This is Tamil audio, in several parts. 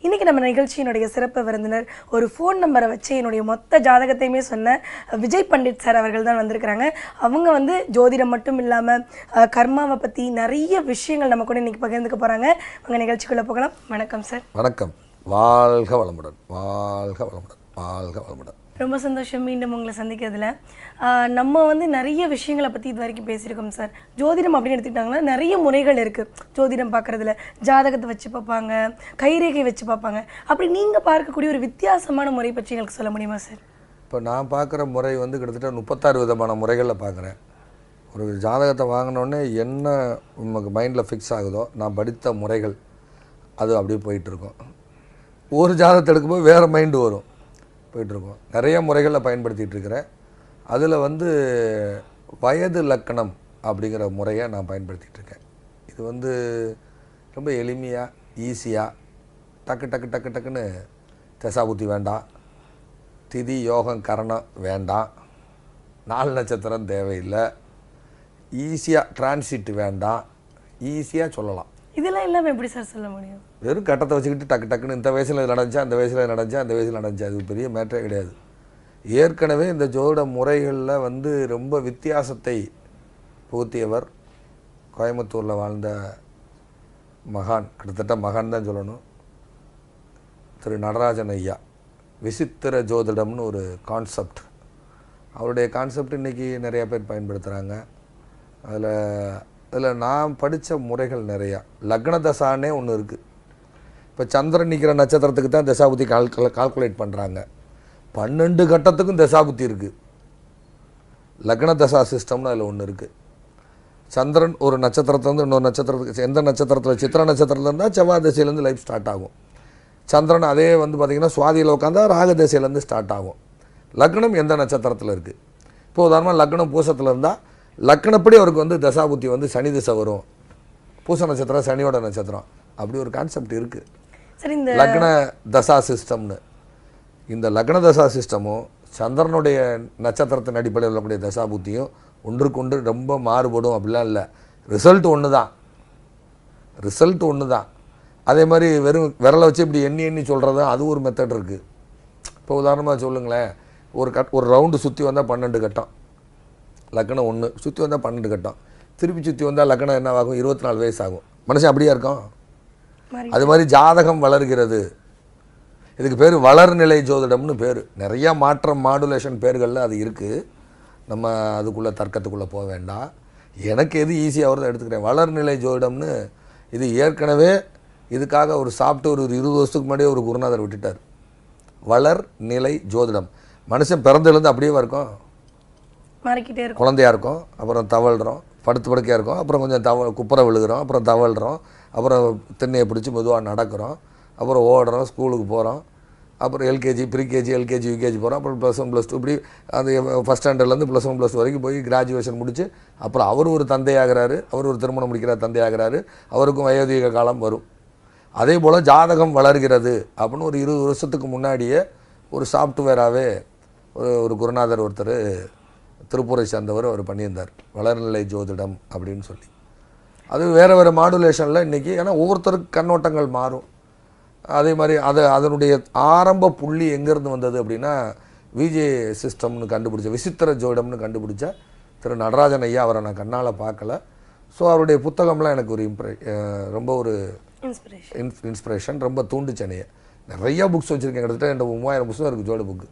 இன்னைக்கு நம்ம நிகழ்ச்சியினுடைய சிறப்பு விருந்தினர் ஒரு ஃபோன் நம்பரை வச்சு என்னுடைய மொத்த ஜாதகத்தையுமே சொன்ன விஜய் பண்டிட் சார் அவர்கள் தான் வந்திருக்கிறாங்க அவங்க வந்து ஜோதிடம் மட்டும் இல்லாமல் கர்மாவை பற்றி நிறைய விஷயங்கள் நம்ம கூட இன்னைக்கு பகிர்ந்துக்க போகிறாங்க அவங்க நிகழ்ச்சிக்குள்ளே போகலாம் வணக்கம் சார் வணக்கம் வாழ்க வளமுடன் வாழ்க வளமுடன் வாழ்க வளமுடன் ரொம்ப சந்தோஷம் மீண்டும் உங்களை சந்திக்கிறதுல ஆஹ் நம்ம வந்து நிறைய விஷயங்களை பற்றி இது வரைக்கும் பேசியிருக்கோம் சார் ஜோதிடம் அப்படின்னு எடுத்துக்கிட்டாங்கன்னா நிறைய முறைகள் இருக்குது ஜோதிடம் பார்க்குறதுல ஜாதகத்தை வச்சு பார்ப்பாங்க கைரேகை வச்சு பார்ப்பாங்க அப்படி நீங்கள் பார்க்கக்கூடிய ஒரு வித்தியாசமான முறை பற்றி எங்களுக்கு சொல்ல முடியுமா சார் இப்போ நான் பார்க்குற முறை வந்து கிட்டத்தட்ட முப்பத்தாறு விதமான முறைகளில் பார்க்குறேன் ஒரு ஜாதகத்தை வாங்கினோடனே என்ன நமக்கு மைண்டில் ஃபிக்ஸ் ஆகுதோ நான் படித்த முறைகள் அது அப்படியே போயிட்டுருக்கோம் ஒரு ஜாதகத்தை எடுக்கும்போது வேறு மைண்டு வரும் போயிட்டுருக்கோம் நிறைய முறைகளில் பயன்படுத்திகிட்டு இருக்கிறேன் அதில் வந்து வயது லக்கணம் அப்படிங்கிற முறையை நான் பயன்படுத்திகிட்டு இருக்கேன் இது வந்து ரொம்ப எளிமையாக ஈஸியாக டக்கு டக்கு டக்கு டக்குன்னு தசாபுத்தி வேண்டாம் திதி யோகம் கரணம் வேண்டாம் நாலு நட்சத்திரம் தேவையில்லை ஈஸியாக டிரான்சிட் வேண்டாம் ஈஸியாக சொல்லலாம் இதெல்லாம் இல்லாமல் எப்படி சார் சொல்ல முடியும் வெறும் கட்டத்தை வச்சுக்கிட்டு டக்கு டக்குன்னு இந்த வயசில் இது நடந்துச்சா அந்த வயசில் நடந்துச்சா அந்த வயசில் நடந்துச்சா அது பெரிய மேட்டரே கிடையாது ஏற்கனவே இந்த ஜோட முறைகளில் வந்து ரொம்ப வித்தியாசத்தை புகுத்தியவர் கோயம்புத்தூரில் வாழ்ந்த மகான் கிட்டத்தட்ட மகான் தான் சொல்லணும் திரு நடராஜன் ஐயா விசித்திர ஜோதிடம்னு ஒரு கான்செப்ட் அவருடைய கான்செப்ட் இன்றைக்கி நிறைய பேர் பயன்படுத்துகிறாங்க அதில் அதில் நான் படித்த முறைகள் நிறையா லக்ன தசானே ஒன்று இருக்குது இப்போ சந்திரன் நிற்கிற நட்சத்திரத்துக்கு தான் தசாபுத்தி கால்குல கால்குலேட் பண்ணுறாங்க பன்னெண்டு கட்டத்துக்கும் தசாபுத்தி இருக்குது லக்ன தசா சிஸ்டம்னு அதில் ஒன்று இருக்குது சந்திரன் ஒரு நட்சத்திரத்துலேருந்து இன்னொரு நட்சத்திரத்துக்கு எந்த நட்சத்திரத்தில் சித்திர நட்சத்திரத்தில் இருந்தால் செவ்வாய் திசையிலேருந்து லைஃப் ஸ்டார்ட் ஆகும் சந்திரன் அதே வந்து பார்த்திங்கன்னா சுவாதியில் உட்காந்தா ராக திசையிலேருந்து ஸ்டார்ட் ஆகும் லக்னம் எந்த நட்சத்திரத்தில் இருக்குது இப்போ உதாரணமாக லக்னம் பூசத்தில் இருந்தால் லக்னப்படி அவருக்கு வந்து தசாபுத்தி வந்து சனி திசை வரும் பூச நட்சத்திரம் சனியோட நட்சத்திரம் அப்படி ஒரு கான்செப்ட் இருக்குது சார் இந்த லக்ன தசா சிஸ்டம்னு இந்த லக்ன தசா சிஸ்டமும் சந்திரனுடைய நட்சத்திரத்தின் அடிப்படையில் உள்ளக்கூடிய தசா புத்தியும் ஒன்றுக்கு ஒன்று ரொம்ப மாறுபடும் அப்படிலாம் இல்லை ரிசல்ட் ஒன்று தான் ரிசல்ட் ஒன்று தான் அதே மாதிரி வெறும் விரலை வச்சு இப்படி எண்ணி எண்ணி சொல்கிறது அது ஒரு மெத்தட் இருக்குது இப்போ உதாரணமாக சொல்லுங்களேன் ஒரு கட் ஒரு ரவுண்டு சுற்றி வந்தால் பன்னெண்டு கட்டம் லக்னம் ஒன்று சுற்றி வந்தால் பன்னெண்டு கட்டம் திருப்பி சுற்றி வந்தால் லக்னம் என்ன ஆகும் இருபத்தி நாலு வயசு ஆகும் மனுஷன் அப்படியே இருக்கும் மாதிரி அது மாதிரி ஜாதகம் வளர்கிறது இதுக்கு பேர் வளர்நிலை ஜோதிடம்னு பேர் நிறையா மாற்றம் மாடுலேஷன் பேர்களில் அது இருக்குது நம்ம அதுக்குள்ளே தர்க்கத்துக்குள்ளே போக வேண்டாம் எனக்கு எது ஈஸியாக வருதோ எடுத்துக்கிறேன் வளர்நிலை ஜோதிடம்னு இது ஏற்கனவே இதுக்காக ஒரு சாப்பிட்டு ஒரு ஒரு இருபது வருஷத்துக்கு முன்னாடியே ஒரு குருநாதர் விட்டுட்டார் வளர் நிலை ஜோதிடம் மனுஷன் பிறந்ததுலேருந்து அப்படியே இருக்கும் மாறிக்கிட்டே இருக்கும் குழந்தையா இருக்கும் அப்புறம் தவழ்கிறோம் படுத்து படுக்கையாக இருக்கும் அப்புறம் கொஞ்சம் தவ குப்புற விழுகிறோம் அப்புறம் தவழ்கிறோம் அப்புறம் திண்ணையை பிடிச்சி மெதுவாக நடக்கிறோம் அப்புறம் ஓடுறோம் ஸ்கூலுக்கு போகிறோம் அப்புறம் எல்கேஜி ப்ரீகேஜி எல்கேஜி யூகேஜி போகிறோம் அப்புறம் ப்ளஸ் ஒன் ப்ளஸ் டூ இப்படி அந்த ஃபஸ்ட் ஸ்டாண்டர்ட்லேருந்து ப்ளஸ் ஒன் ப்ளஸ் வரைக்கும் போய் கிராஜுவேஷன் முடிச்சு அப்புறம் அவர் ஒரு தந்தையாகிறாரு அவர் ஒரு திருமணம் முடிக்கிற தந்தையாகிறாரு அவருக்கும் வயோதிக காலம் வரும் அதே போல் ஜாதகம் வளர்கிறது அப்படின்னு ஒரு இருபது வருஷத்துக்கு முன்னாடியே ஒரு சாஃப்ட்வேராகவே ஒரு ஒரு குருநாதர் ஒருத்தர் திருப்பூரை சேர்ந்தவர் அவர் பண்ணியிருந்தார் வளர்நிலை ஜோதிடம் அப்படின்னு சொல்லி அது வேறு வேறு மாடுலேஷனில் இன்றைக்கி ஏன்னா ஒவ்வொருத்தருக்கு கண்ணோட்டங்கள் மாறும் அதே மாதிரி அதை அதனுடைய ஆரம்ப புள்ளி எங்கேருந்து வந்தது அப்படின்னா விஜே சிஸ்டம்னு கண்டுபிடிச்ச விசித்திர ஜோதிடம்னு கண்டுபிடிச்ச திரு நடராஜன் ஐயா அவரை நான் கண்ணால் பார்க்கல ஸோ அவருடைய புத்தகம்லாம் எனக்கு ஒரு இம்ப்ரெ அஹ் ரொம்ப ஒரு இன்ஸ்பிரேஷன் இன்ஸ் இன்ஸ்பிரேஷன் ரொம்ப தூண்டுச்சு என்னைய நிறைய புக்ஸ் வச்சுருக்கேன் கிட்டத்தட்ட என்கிட்ட மூவாயிரம் புக்ஸும் இருக்குது ஜோடி புக்கு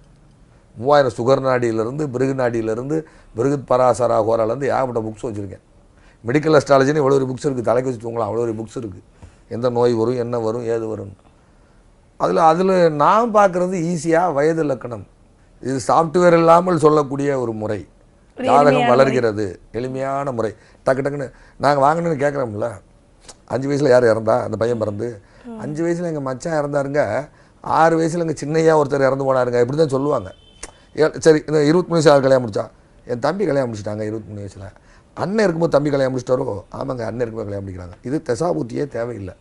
மூவாயிரம் சுகர் நாடியிலேருந்து பிருகு நாடியிலேருந்து பிருகுத் பராசரா ஹோராலேருந்து ஏகப்பட்ட புக்ஸ் வச்சுருக்கேன் மெடிக்கல் அஸ்ட்ராலஜின்னு இவ்வளோ ஒரு புக்ஸ் இருக்குது தலைக்கு வச்சு தூங்கலாம் அவ்வளோ ஒரு புக்ஸ் இருக்குது எந்த நோய் வரும் என்ன வரும் ஏது வரும் அதில் அதில் நான் பார்க்குறது ஈஸியாக வயது இலக்கணம் இது சாஃப்ட்வேர் இல்லாமல் சொல்லக்கூடிய ஒரு முறை ஒரு ஜாதகம் எளிமையான வளர்கிறது எளிமையான முறை டக்கு டக்குன்னு நாங்கள் வாங்கணும்னு கேட்குறோம்ல அஞ்சு வயசில் யார் இறந்தா அந்த பையன் பிறந்து அஞ்சு வயசில் எங்கள் மச்சான் இறந்தாருங்க ஆறு வயசில் எங்கள் சின்னையா ஒருத்தர் இறந்து போனாருங்க இப்படி தான் சொல்லுவாங்க ஏ- சரி இந்த இருபத்தி மூணு வயசு யார் கல்யாணம் முடிச்சா என் தம்பி கல்யாணம் முடிச்சிட்டாங்க இருபத்தி மூணு வயசில் அண்ணன் இருக்கும்போது தம்பி கல்யாணம் முடிச்சிட்டாரோ ஆமாங்க அண்ணன் இருக்கும்போது கல்யாணம் முடிக்கிறாங்க இது தசாபுத்தியே தேவையில்லை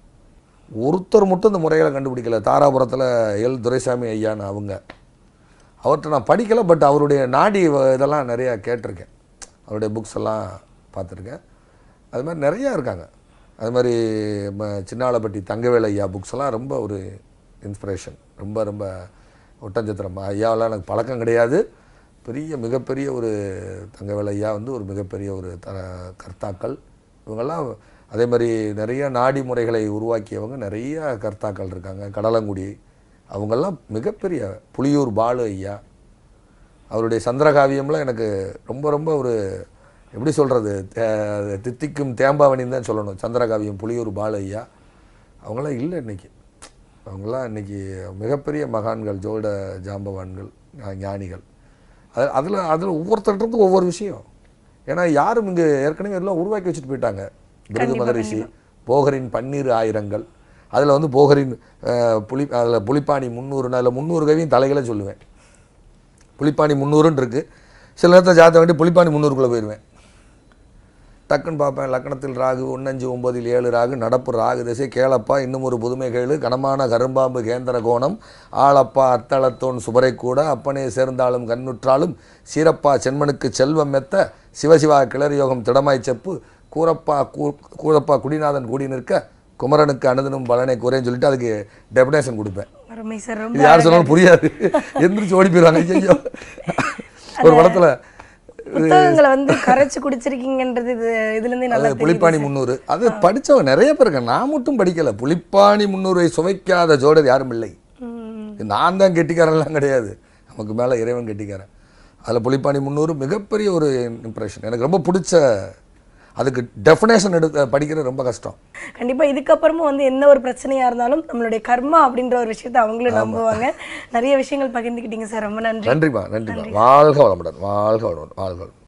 ஒருத்தர் மட்டும் இந்த முறைகளை கண்டுபிடிக்கல தாராபுரத்தில் எல் துரைசாமி ஐயான்னு அவங்க அவர்கிட்ட நான் படிக்கலை பட் அவருடைய நாடி வ- இதெல்லாம் நிறையா கேட்டிருக்கேன் அவருடைய புக்ஸ் எல்லாம் பார்த்துருக்கேன் அது மாதிரி நிறையா இருக்காங்க அது மாதிரி ம- சின்னாளப்பட்டி தங்கவேலு ஐயா புக்ஸ் எல்லாம் ரொம்ப ஒரு இன்ஸ்பிரேஷன் ரொம்ப ரொம்ப ஒட்டஞ்சத்திரம் ஐயாவெல்லாம் எனக்கு பழக்கம் கிடையாது பெரிய மிகப்பெரிய ஒரு தங்கவேலு ஐயா வந்து ஒரு மிகப்பெரிய ஒரு த கர்த்தாக்கள் இவங்கெல்லாம் அதே மாதிரி நிறைய நாடி முறைகளை உருவாக்கியவங்க நிறைய கர்த்தாக்கள் இருக்காங்க கடலங்குடி அவங்கெல்லாம் மிகப்பெரிய புலியூர் பாலு ஐயா அவருடைய சந்திரகாவியம்லாம் எனக்கு ரொம்ப ரொம்ப ஒரு எப்படி சொல்கிறது தித்திக்கும் தேம்பாவணின்னு தான் சொல்லணும் சந்திரகாவியம் புலியூர் பாலு ஐயா அவங்களாம் இல்லை இன்னைக்கு அவங்களாம் இன்னைக்கு மிகப்பெரிய மகான்கள் ஜோட ஜாம்பவான்கள் ஞா- ஞானிகள் அது அதில் அதில் ஒவ்வொருத்தருக்கும் ஒவ்வொரு விஷயம் ஏன்னா யாரும் இங்கே ஏற்கனவே எல்லாம் உருவாக்கி வச்சுட்டு போயிட்டாங்க விருது மகரிஷி போகரின் பன்னீர் ஆயிரங்கள் அதில் வந்து போகரின் அஹ், புலி அதில் புலிப்பாணி முந்நூறு அதில் முந்நூறு கவியும் தலைகளை சொல்லுவேன் புலிப்பாணி முந்நூறுன்னு இருக்கு சில நேரத்தில் ஜாத்த வேண்டி புலிப்பாணி முந்நூறுக்குள்ளே போயிடுவேன் டக்குன்னு பார்ப்பேன் லக்கணத்தில் ராகு ஒன்னஞ்சு ஒன்பதில் ஏழு ராகு நடப்பு ராகு திசை கேளப்பா இன்னும் ஒரு புதுமை கேளு கனமான கரும்பாம்பு கேந்திர கோணம் ஆளப்பா அத்தளத்தோன் சுபரை கூட அப்பனே சேர்ந்தாலும் கண்ணுற்றாலும் சீரப்பா சென்மனுக்கு செல்வம் மெத்த சிவசிவா கிளர் யோகம் திடமாய் செப்பு கூரப்பா கூ கூரப்பா குடிநாதன் கூடி நிற்க குமரனுக்கு அனுதனும் பலனை குறைன்னு சொல்லிட்டு அதுக்கு டெபினேஷன் கொடுப்பேன் அருமை சார் இது ரொம்ப யார் சொன்னாலும் புரியாது எந்திரிச்சு ஓடி போயிடுவாங்க ஐயோ ஒரு படத்துல புத்தகங்களை வந்து கரைச்சு குடிச்சிருக்கீங்கன்றது இது இதுல இருந்தே நல்லா அது புலிப்பாணி முந்நூறு அது படிச்சவங்க நிறைய பேர் இருக்காங்க நான் மட்டும் படிக்கல புலிப்பாணி முந்நூறை சுவைக்காத ஜோடர் யாரும் இல்லை ம். நான் தான் கெட்டிக்காரன்லாம் கிடையாது நமக்கு மேலே இறைவன் கெட்டிக்காரன் அதில் புலிப்பாணி முந்நூறு மிகப்பெரிய ஒரு இம்ப்ரெஷன் எனக்கு ரொம்ப பிடிச்ச அதுக்கு டெஃபினேஷன் எடுத்து படிக்கிறது ரொம்ப கஷ்டம் கண்டிப்பா இதுக்கப்புறமும் வந்து எந்த ஒரு பிரச்சனையா இருந்தாலும் நம்மளுடைய கர்மா அப்படின்ற ஒரு விஷயத்தை அவங்களும் நம்புவாங்க நிறைய விஷயங்கள் பகிர்ந்துக்கிட்டீங்க சார் ரொம்ப நன்றி நன்றிப்பா நன்றிப்பா வாழ்க வளமுடன் வாழ்க வளமுடன் வாழ்க வளமுடன்